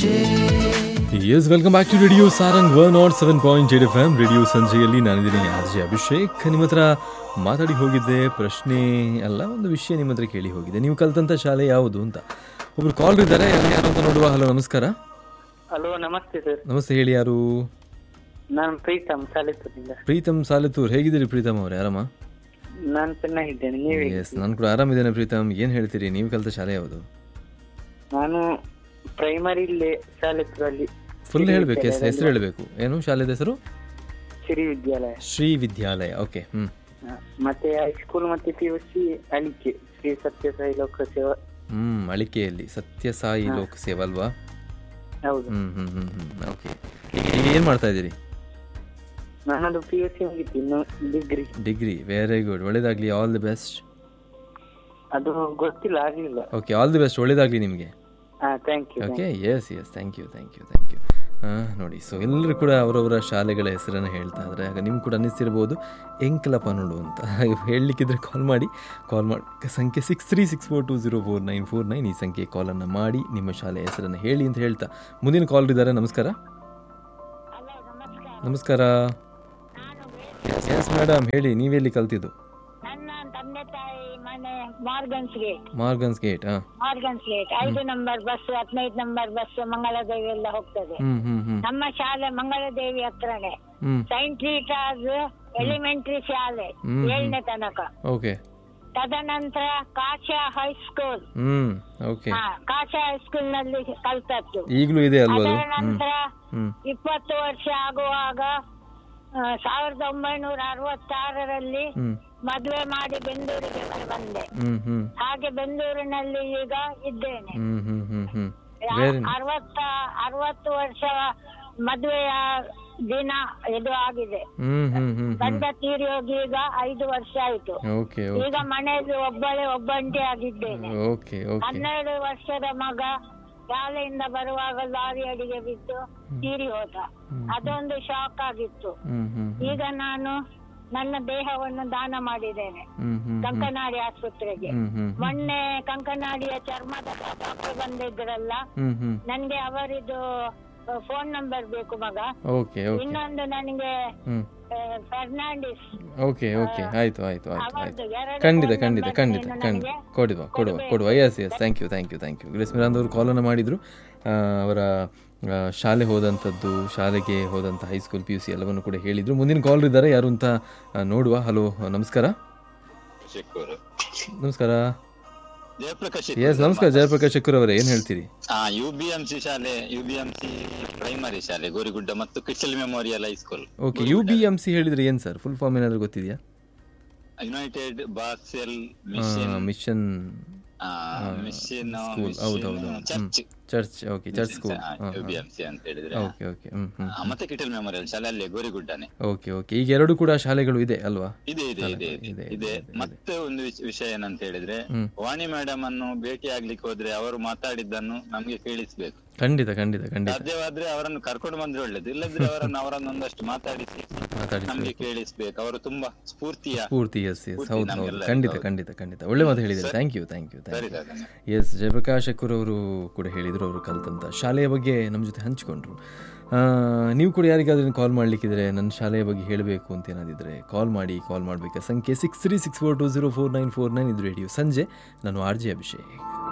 Abhishek S welcome back to radio Sarang one nought seven point eight F M radio ಸಂಜೆಯಲ್ಲಿ ನಾನಿದ್ದೀನಿ R J Abhishek ನಿಮ್ಮ ಹತ್ರ ಮಾತಾಡಿ ಹೋಗಿದ್ದೆ ಪ್ರಶ್ನೆ ಅಲ್ಲ ಒಂದು ವಿಷಯ ನಿಮ್ಮ ಹತ್ರ ಕೇಳಿ ಹೋಗಿದೆ ನೀವು ಕಲ್ತಂಥ ಶಾಲೆ ಯಾವುದು ಅಂತ ಒಬ್ರು ಕಾಲ್ ಇದ್ದಾರೆ ಯಾರು ಯಾರು ಅಂತ ನೋಡುವ ಹಲೋ ನಮಸ್ಕಾರ ಹಲೋ ನಮಸ್ತೆ ಸರ್ ನಮಸ್ತೆ ಹೇಳಿ ಯಾರು ನಾನು ಪ್ರೀತಮ್ ಸಾಲಿಪುರದಿಂದ ಪ್ರೀತಮ್ ಸಾಲಿತೂರ್ ಹೇಗಿದ್ದೀರಿ ಪ್ರೀತಮ್ ಅವ್ರೆ ಆರಾಮ ನಾನು ಚೆನ್ನಾಗಿದ್ದೇನೆ ನೀವು ಹೇಗೆ? ಎಸ್ ನಾನು ಕೂಡ ಆರಾಮಿದ್ದೇನೆ ಪ್ರೀತಮ್ ಏನು ಹೇಳ್ತೀರಿ ನೀವು ಕಲಿತ ಶಾಲೆ ಯಾವುದು ನಾನು ಪ್ರೈಮರಿಲಿ ಸಾಲಿಪುರಲ್ಲಿ ಫುಲ್ ಹೇಳಬೇಕು ಹೆಸರು ಹೆಸರು ಹೇಳಬೇಕು ಏನು ಶಾಲೆದ ಹೆಸರು ಸಿರಿ ವಿದ್ಯಾಲಯ ಶ್ರೀ ವಿದ್ಯಾಲಯ ಓಕೆ ಹ್ಞೂ ಹ. ಮತ್ತೆ ಹೈಸ್ಕೂಲ್ ಮತ್ತೆ P U C Alike Shri Sathya Sai Loka Seva ಹ್ಞೂ ಅಳಿಕೆಯಲ್ಲಿ ಸತ್ಯಸಾಯಿ ಲೋಕ ಸೇವಾ ಅಲ್ವಾ ಹೌದು ಹ್ಮ್ ಹ್ಮ್ ಹ್ಮ್ ಹ್ಮ್ ಓಕೆ ಈಗ ಏನು ಮಾಡ್ತಾ ಇದ್ದೀರಿ ನಾನದು ಪಿ ಯು ಸಿ ಮುಗಿತು ಇನ್ನು ಡಿಗ್ರಿ ಡಿಗ್ರಿ ವೆರಿ ಗುಡ್ ಒಳ್ಳೇದಾಗಲಿ ಆಲ್ ದಿ ಬೆಸ್ಟ್ ಅದು ಗೊತ್ತಿಲ್ಲ ಆಗ್ಲಿಲ್ಲ ಓಕೆ ಆಲ್ ದಿ ಬೆಸ್ಟ್ ಒಳ್ಳೇದಾಗಲಿ ನಿಮಗೆ ಹಾ thank you okay yes yes thank you thank you thank you ನೋಡಿ ಸೊ ಎಲ್ಲರೂ ಕೂಡ ಅವರವರ ಶಾಲೆಗಳ ಹೆಸರನ್ನು ಹೇಳ್ತಾ ಇದ್ದಾರೆ ಆಗ ನಿಮ್ಗೆ ಕೂಡ ಅನ್ನಿಸ್ತಿರ್ಬೋದು ಎಂಕಲಪ್ಪ ನೋಡು ಅಂತ ಹೇಳಲಿಕ್ಕಿದ್ರೆ ಕಾಲ್ ಮಾಡಿ ಕಾಲ್ ಮಾಡಿ ಸಂಖ್ಯೆ six three six four two zero four nine four nine ಈ ಸಂಖ್ಯೆ ಕಾಲನ್ನು ಮಾಡಿ ನಿಮ್ಮ ಶಾಲೆಯ ಹೆಸರನ್ನು ಹೇಳಿ ಅಂತ ಹೇಳ್ತಾ ಮುಂದಿನ ಕಾಲ್ ಇದ್ದಾರೆ ನಮಸ್ಕಾರ ನಮಸ್ಕಾರ ಎಸ್ ಮೇಡಮ್ ಹೇಳಿ ನೀವೆಲ್ಲಿ ಕಲ್ತಿದ್ದು ನನ್ನ ತಂದೆ ತಾಯಿ ಮನೆ ಮಾರ್ಗನ್ಸ್ ಗೇಟ್ ಮಾರ್ಗನ್ಸ್ ಗೇಟ್ ಹಾಂ ಮಾರ್ಗನ್ಸ್ ಗೇಟ್ ಐದು ನಂಬರ್ ಬಸ್ ಹದಿನೈದು ನಂಬರ್ ಬಸ್ ಮಂಗಳದೇವಿ ಎಲ್ಲ ಹೋಗ್ತದೆ ಹ್ಞೂ ಹ್ಞೂ ಹ್ಞೂ ನಮ್ಮ ಶಾಲೆ ಮಂಗಳದೇವಿ ಹತ್ರನೇ ಹ್ಞೂ ಸೈಂಟ್ ರೀಟಾಸ್ ಎಲಿಮೆಂಟರಿ ಶಾಲೆ ಹ್ಮ್. ಏಳನೇ ತನಕ ಓಕೆ ತದನಂತರ ಕಾಶಾ ಹೈಸ್ಕೂಲ್ ಹ್ಞೂ ಓಕೆ ಹಾ ಕಾಶಾ ಹೈಸ್ಕೂಲ್ ನಲ್ಲಿ ಕಲ್ತದ್ದು ಈಗಲೂ ಇದೆ ಅಲ್ವಾ ಅದು ಅದರ ಹ್ಞೂ ನಂತರ ಹ್ಞೂ ಇಪ್ಪತ್ತು ವರ್ಷ ಆಗುವಾಗ ಆ, ಸಾವಿರದ ಒಂಬೈನೂರ ಅರವತ್ತಾರರಲ್ಲಿ ಹ್ಞೂ ಮದುವೆ ಮಾಡಿ ಬೆಂಗಳೂರಿಗೆ ಬಂದೆ ಹ್ಞೂ ಹ್ಞೂ ಹಾಗೆ ಬೆಂಗಳೂರಿನಲ್ಲಿ ಈಗ ಇದ್ದೇನೆ ಹ್ಞೂ ಹ್ಞೂ ಹ್ಞೂ ಹ್ಞೂ ವೆರಿ ಅರವತ್ತ ಅರವತ್ತು ವರ್ಷ ಮದುವೆಯ ದಿನ ಇದು ಆಗಿದೆ ಹ್ಞೂ ಹ್ಞೂ ಹ್ಞೂ ಗಂಡ ತೀರಿ ಹೋಗಿ ಈಗ ಐದು ವರ್ಷ ಆಯ್ತು ಓಕೆ ಈಗ ಮನೆಯಲ್ಲಿ ಒಬ್ಬಳೇ ಒಬ್ಬಂಟಿ ಆಗಿದ್ದೇನೆ ಓಕೆ ಓಕೆ ಹನ್ನೆರಡು ವರ್ಷದ ಮಗ ಶಾಲೆಯಿಂದ ಬರುವಾಗ ಲಾರಿ ಅಡಿಗೆ ಬಿದ್ದು ತೀರಿ ಹೋದ ಅದೊಂದು ಶಾಕ್ ಆಗಿತ್ತು ಹ್ಞೂ ಹ್ಞೂ ಈಗ ನಾನು ನನ್ನ ದೇಹವನ್ನು ದಾನ ಮಾಡಿದ್ದೇನೆ ಹ್ಞೂ ಹ್ಞೂ ಕಂಕನಾಡಿ ಆಸ್ಪತ್ರೆಗೆ ಹ್ಞೂ ಹ್ಞೂ ಮೊನ್ನೆ ಕಂಕನಾಡಿಯ ಚರ್ಮದ ಡಾಕ್ಟರ್ ಬಂದಿದ್ರಲ್ಲ ಹ್ಞೂ ಹ್ಞೂ ನನ್ಗೆ ಅವರಿದು ಫೋನ್ ನಂಬರ್ ಬೇಕು ಮಗ ಓಕೆ ಓಕೆ ಇನ್ನೊಂದು ನನಗೆ ಹ್ಞೂ ಆ, ಫರ್ನಾಂಡಿಸ್ ಓಕೆ ಓಕೆ ಆಯ್ತು ಆಯ್ತು ಆಯ್ತು ಆಯ್ತು ಅವರದ್ದು ಎರಡು ಖಂಡಿತ phone ಖಂಡಿತ number ಖಂಡಿತ ನೀನು ಖಂಡಿತ ನನಗೆ ಕೊಡುವ ಕೊಡುವ ಕೊಡುವ yes yes thank you thank you thank you Grace Miranda ಅವರು ಕಾಲನ್ನು ಮಾಡಿದರು ಅವರ ಆ, ಶಾಲೆ ಹೋದಂಥದ್ದು ಶಾಲೆಗೆ ಹೋದಂಥ ಹೈಸ್ಕೂಲ್ ಪಿ ಯು ಸಿ ಎಲ್ಲವನ್ನು ಕೂಡ ಹೇಳಿದರು ಮುಂದಿನ ಕಾಲ್ ಇದ್ದಾರೆ ಯಾರು ಅಂತ ಆ, ನೋಡುವ ಹಲೋ ನಮಸ್ಕಾರ ಶೆಕ್ಕೂರು ನಮಸ್ಕಾರ ಜಯಪ್ರಕಾಶ್ ಎಸ್ ನಮಸ್ಕಾರ ಜಯಪ್ರಕಾಶ್ ಶೆಕ್ಕೂರ್ ಅವರೇ ಏನು ಹೇಳ್ತೀರಿ ಹಾ ಯು ಬಿ ಎಂ ಸಿ ಶಾಲೆ U B M C primary ಶಾಲೆ ಗೋರಿಗುಡ್ಡ ಮತ್ತು Crystal Memorial high school okay U B M C ಹೇಳಿದ್ರೆ ಏನು ಸರ್ ಫುಲ್ ಫಾರ್ಮ್ ಏನಾದರೂ ಗೊತ್ತಿದೆಯಾ United Basel mission mission mission school ಹೌದು ಹೌದು church church okay church school U B M C ಅಂತ ಹೇಳಿದ್ರೆ ಓಕೆ ಓಕೆ ಹ್ಞೂ ಹ್ಞೂ ಆ, ಮತ್ತೆ ಕಿಟಲ್ ಮೆಮೋರಿಯಲ್ ಶಾಲೆ ಅಲ್ಲೇ ಗೋರಿಗುಡ್ಡನೆ ಓಕೆ ಓಕೆ ಈಗ ಎರಡು ಕೂಡ ಶಾಲೆಗಳು ಇದೆ ಅಲ್ವಾ ಇದೆ ಇದೆ ಇದೆ ಇದೆ, ಇದೆ ಇದೆ, ಇದೆ ಇದೆ. ಮತ್ತೆ ಒಂದು ವಿಷ- ವಿಷಯ ಏನಂತ ಹೇಳಿದ್ರೆ ಹ್ಮ್. ವಾಣಿ ಮೇಡಮ್ ಅನ್ನು ಭೇಟಿ ಆಗ್ಲಿಕ್ಕೆ ಹೋದ್ರೆ ಅವರು ಮಾತಾಡಿದ್ದನ್ನು ನಮ್ಗೆ ಕೇಳಿಸ್ಬೇಕು ಖಂಡಿತ ಖಂಡಿತ ಖಂಡಿತ ಸಾಧ್ಯವಾದ್ರೆ ಅವರನ್ನು ಕರ್ಕೊಂಡು ಬಂದ್ರೆ ಒಳ್ಳೇದು ಇಲ್ಲದ್ರೆ ಅವರನ್ನು ಅವರನ್ನು ಒಂದಷ್ಟು ಮಾತಾಡಿಸಿ ಮಾತಾಡಿ ನಮ್ಗೆ ಕೇಳಿಸ್ಬೇಕು ಅವರು ತುಂಬಾ ಸ್ಫೂರ್ತಿಯ ಪೂರ್ತಿ ಎಸ್ ಎಸ್ ಪೂರ್ತಿ ಹೌದು ಹೌದು ನಮ್ಗೆಲ್ಲ ಖಂಡಿತ ಹೌದು. ಖಂಡಿತ ಖಂಡಿತ ಒಳ್ಳೆ ಮಾತು ಹೇಳಿದ್ದಾರೆ thank you thank you thank ಸರಿ ಯು ದಾದಾ ಎಸ್ ಜಯಪ್ರಕಾಶ್ ಅಕ್ಕೂರ್ ಅವರು ಕೂಡ ಹೇಳಿದರು ಅವರು ಕಲ್ತಂತ ಶಾಲೆಯ ಬಗ್ಗೆ ನಮ್ಮ ಜೊತೆ ಹಂಚಿಕೊಂಡ್ರು ಆ, ನೀವು ಕೂಡ ಯಾರಿಗಾದ್ರೂ ಕಾಲ್ ಮಾಡಲಿಕ್ಕಿದ್ರೆ ನನ್ನ ಶಾಲೆಯ ಬಗ್ಗೆ ಹೇಳಬೇಕು ಅಂತ ಏನಾದಿದ್ರೆ ಕಾಲ್ ಮಾಡಿ ಕಾಲ್ ಮಾಡಬೇಕು ಸಂಖ್ಯೆ six three six four two zero four nine four nine ಇದು ರೇಡಿಯೋ ಸಂಜೆ ನಾನು ಆರ್ ಜೆ ಅಭಿಷೇಕ್